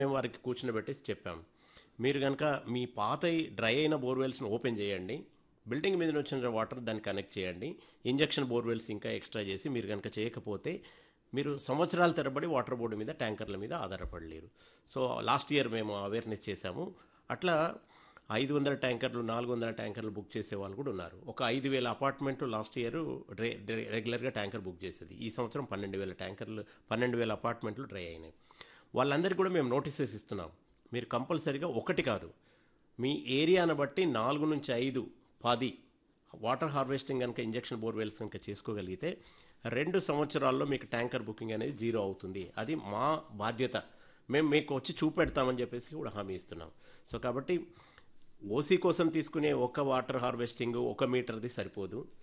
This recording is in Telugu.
మేము వారికి కూర్చుని చెప్పాం మీరు కనుక మీ పాత డ్రై అయిన బోర్వెల్స్ని ఓపెన్ చేయండి బిల్డింగ్ మీద నుంచి వచ్చిన వాటర్ దాన్ని కనెక్ట్ చేయండి ఇంజక్షన్ బోర్వెల్స్ ఇంకా ఎక్స్ట్రా చేసి మీరు కనుక చేయకపోతే మీరు సంవత్సరాల తరబడి వాటర్ బోర్డు మీద ట్యాంకర్ల మీద ఆధారపడలేరు సో లాస్ట్ ఇయర్ మేము అవేర్నెస్ చేశాము అట్లా ఐదు వందల ట్యాంకర్లు నాలుగు వందల ట్యాంకర్లు బుక్ చేసే వాళ్ళు కూడా ఉన్నారు ఒక ఐదు వేల అపార్ట్మెంట్లు లాస్ట్ ఇయర్ రే రే- రెగ్యులర్గా ట్యాంకర్ బుక్ చేసేది ఈ సంవత్సరం పన్నెండు వేల ట్యాంకర్లు పన్నెండు వేల అపార్ట్మెంట్లు డ్రై అయినాయి వాళ్ళందరికీ కూడా మేము నోటీసెస్ ఇస్తున్నాం మీరు కంపల్సరీగా ఒకటి కాదు మీ ఏరియాను బట్టి నాలుగు నుంచి ఐదు పది వాటర్ హార్వెస్టింగ్ కనుక ఇంజక్షన్ బోర్వెల్స్ కనుక చేసుకోగలిగితే రెండు సంవత్సరాల్లో మీకు ట్యాంకర్ బుకింగ్ అనేది జీరో అవుతుంది అది మా బాధ్యత మేము మీకు వచ్చి చూపెడతామని చెప్పేసి కూడా హామీ ఇస్తున్నాం సో కాబట్టి ఓసీ కోసం తీసుకునే ఒక వాటర్ హార్వెస్టింగ్ ఒక మీటర్ది సరిపోదు